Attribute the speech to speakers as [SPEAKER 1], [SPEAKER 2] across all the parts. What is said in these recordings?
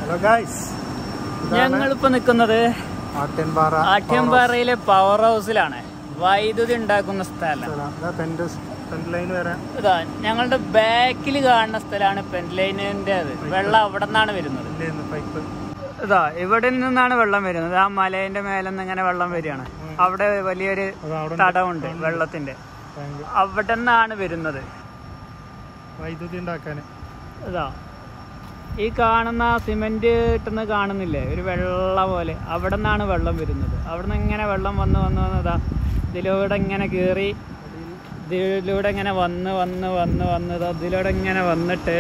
[SPEAKER 1] hello guys
[SPEAKER 2] ഞങ്ങളിപ്പോ നിൽക്കുന്നത്
[SPEAKER 1] ആട്യൻപാറ
[SPEAKER 2] ആട്യമ്പാറയിലെ power ഹൗസിലാണ് വൈദ്യുതി ഉണ്ടാക്കുന്ന സ്ഥലം
[SPEAKER 1] പെൻഡ് പെൻഡ് ലൈൻ വരാൻ
[SPEAKER 2] ഇതാ ഞങ്ങളുടെ ബാക്കിൽ കാണുന്ന സ്ഥലമാണ് പെൻലൈനിന്റെ അത് വെള്ളം അവിടെ നിന്നാണ് വരുന്നത്
[SPEAKER 1] ഇല്ലേന്ന് പൈപ്പ്
[SPEAKER 2] ഇതാ ഇവിടെ നിന്നാണ് വെള്ളം വരുന്നത് ആ മലേന്റെ മേലെ നിന്ന് ഇങ്ങനെ വെള്ളം വരികയാണ് അവിടെ വലിയൊരു
[SPEAKER 1] അത് അവിടെ
[SPEAKER 2] തടമുണ്ട് വെള്ളത്തിന്റെ
[SPEAKER 1] ടാങ്ക്
[SPEAKER 2] അവിടെ നിന്നാണ് വരുന്നത്
[SPEAKER 1] വൈദ്യുതി ഉണ്ടാക്കാൻ
[SPEAKER 2] ഇതാ ഈ കാണുന്ന സിമെന്റ് ഇട്ടെന്ന് കാണുന്നില്ലേ ഒരു വെള്ള പോലെ അവിടെ നിന്നാണ് വെള്ളം വരുന്നത് അവിടെ നിന്ന് ഇങ്ങനെ വെള്ളം വന്ന് വന്ന് വന്ന് ഇതാ ഇതിലൂടെ ഇങ്ങനെ കയറി ഇതിലൂടെ ഇങ്ങനെ വന്ന് വന്ന് വന്ന് വന്ന് ഇതാ ഇതിലൂടെ ഇങ്ങനെ വന്നിട്ട്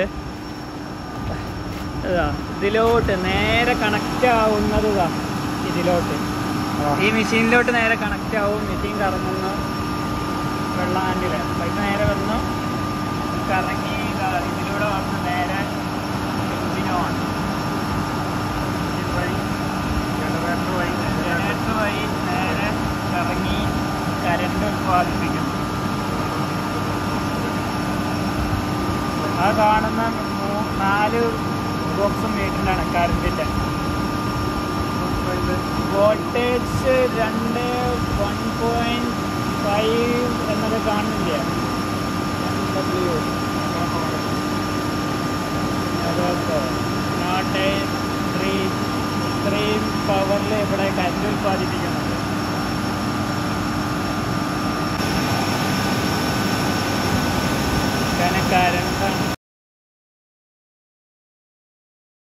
[SPEAKER 2] ഇതാ ഇതിലോട്ട് നേരെ കണക്റ്റ് ആവുന്നത് ഇതാ ഇതിലോട്ട് ഈ മെഷീനിലോട്ട് നേരെ കണക്റ്റ് ആവും മെഷീൻ കറങ്ങുന്നു വെള്ളം ആൻഡില് പൈപ്പ് നേരെ വന്നു കറങ്ങി ഇതാ ഇതിലൂടെ വന്ന് നേരെ എഞ്ചിനോൺ
[SPEAKER 1] ജനറേറ്റർ വഴി
[SPEAKER 2] ജനറേറ്റർ വഴി നേരെ കറങ്ങി കരണ്ട് ഉത്പാദിപ്പിക്കുന്നു ആ കാണുന്ന മൂ- നാല് ബോക്സും മീറ്ററിലാണ് കറണ്ടിൻ്റെ വോൾട്ടേജ് രണ്ട് വൺ പോയിന്റ് ഫൈവ് എന്നൊക്കെ കാണുന്നില്ല ഡബ്ല്യു നോട്ട് ത്രീ ഇത്രയും പവറിൽ ഇവിടെ കറണ്ട് ഉൽപ്പാദിപ്പിക്കുന്നു